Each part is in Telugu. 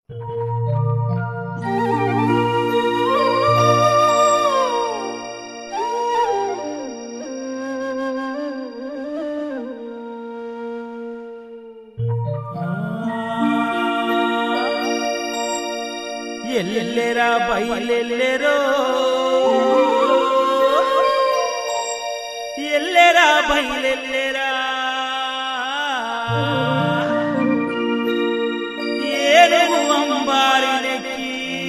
ఎల్లెరా బయలెల్లెరో ఎల్లెరా బయలెల్లెరా ఏనుగు అంబారినెక్కి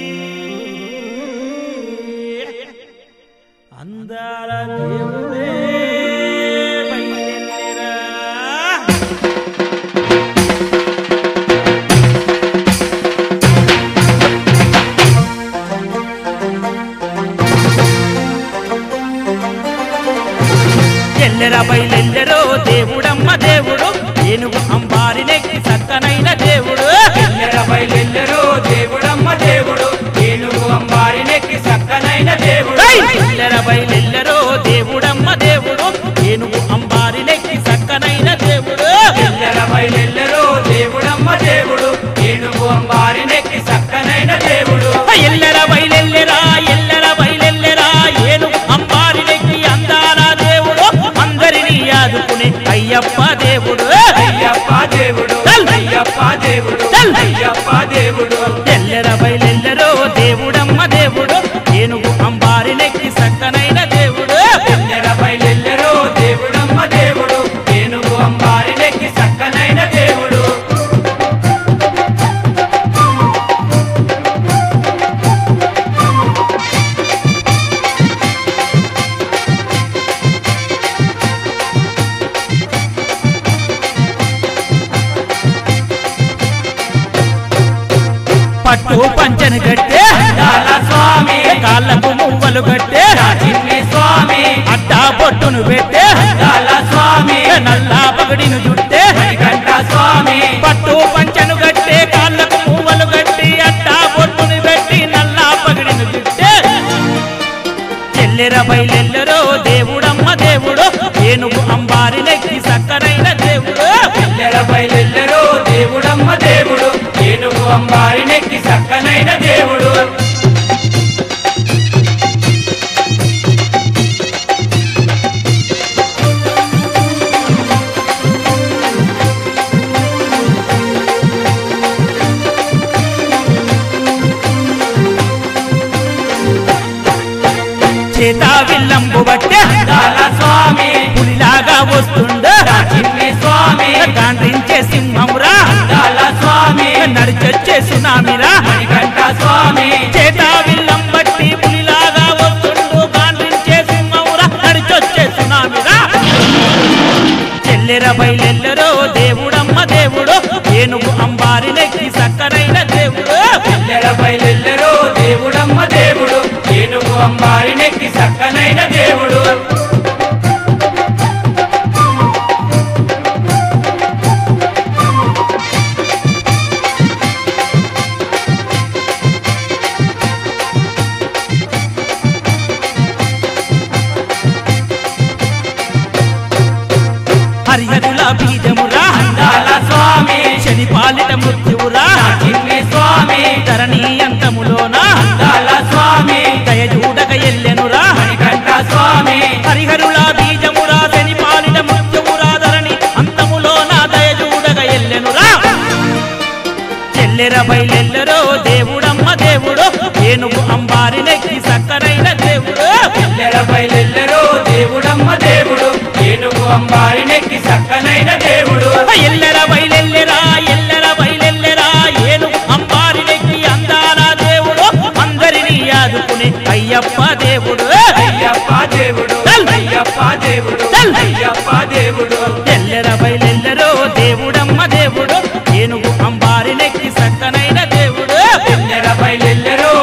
అందాల దేవుడే బయలెల్లెరా ఎల్లెర బయలెల్లెరో దేవుడమ్మ దేవుడు ఏనుగు అంబారినెక్కి సక్కనైన దేవుడు ఎల్లెర బయలెల్లెరో దేవుడమ్మ దేవుడు ఏనుగు అంబారినెక్కి సక్కనైన దేవుడు ఏయ్! ఎల్లెర బయలెల్లెరో దేవుడమ్మ దేవుడు ఏనుగు అంబారినెక్కి సక్కనైన దేవుడు ఎల్లెర బయలెల్లెరో దేవుడమ్మ దేవుడు ఏనుగు అంబారినెక్కి సక్కనైన దేవుడు ఎల్లెర బయలెల్లెరా ఎల్లెర బయలెల్లెరా ఏనుగు అంబారినెక్కి అందాల దేవుడు అందరినీ ఆదుకునే అయ్యప్ప దేవుడు అయ్యప్ప దేవుడు చల్! అయ్యప్ప దేవుడు చల్! అయ్యప్ప దేవుడు ఎల్లెర బయలెల్లెరో దేవుడమ్మ దేవుడు ఏనుగు అంబారినెక్కి సక్కనైన దేవుడు ఎల్లెర బయలెల్లెరో దేవుడమ్మ దేవుడు ఏనుగు అంబారినెక్కి సక్కనైన దేవుడు పట్టు పంచని గట్టే దాల స్వామి కాళ్ళకు మువ్వలు గట్టే చిన్ని స్వామి అడ్డా బొట్టును పెట్టే దాల స్వామి నల్లా పగడిను జుట్టే గంట స్వామి పట్టు పంచను గట్టే కాళ్ళకు మువ్వలు గట్టి అడ్డా బొట్టును పెట్టి నల్లా పగడిను జుట్టే ఎల్లెర బయలెల్లరో దేవుడమ్మ దేవుడు ఏనుగు అంబారినెక్కి సక్కనైన దేవుడు ఎల్లెర బయలెల్లెరో దేవుడమ్మ దేవుడు ఏనుగు అంబారినెక్కి సక్కనైన దేవుడు చేతా విల్లంబు బట్టే దాల స్వామి పులిలాగా వస్తుండ చిన్ని స్వామి గాండ్రించే సింహమురా దాల స్వామి నడిచొచ్చే సునామిరా గంట స్వామి చేతా విల్లం బట్టి పులిలాగా వస్తుండు గాండ్రించే సింహమురా నడిచొచ్చే సునామిరా చెల్లెర బయలెల్లరో దేవుడమ్మ దేవుడు ఏనుగు అంబారినెక్కి సక్కనైన దేవుడు ఎల్లెర బయలెల్లెరో దేవుడమ్మ దేవుడు ఏనుగు అంబారినెక్కి సక్కనైన దేవుడు హరిహరుల బీజమురా దాల స్వామి శని పాలిట మృత్యువురా చిన్ని స్వామి ధరణి అంతములోన దాల స్వామి దయజూడక ఎల్లెనురా గంట స్వామి హరిహరుల బీజమురా శని పాలిట మృత్యువురా ధరణి అంతములోన దయజూడక ఎల్లెనురా చెల్లెర బయలెల్లరో దేవుడమ్మ దేవుడు ఏనుగు అంబారినెక్కి సక్కనైన దేవుడు ఎల్లెర బయలెల్లెరో దేవుడమ్మ దేవుడు ఏనుగు అంబారినెక్కి సక్కనైన దేవుడు ఎల్లెర బయలెల్లెరా ఎల్లెర బయలెల్లెరా ఏనుగు అంబారినెక్కి అందాల దేవుడు అందరినీ ఆదుకునే అయ్యప్ప దేవుడు అయ్యప్ప దేవుడు చల్! అయ్యప్ప దేవుడు చల్! అయ్యప్ప దేవుడు ఎల్లెర బయలెల్లరో దేవుడమ్మ దేవుడు ఏనుగు అంబారినెక్కి సక్కనైన దేవుడు ఎల్లెర బయలెల్లెరో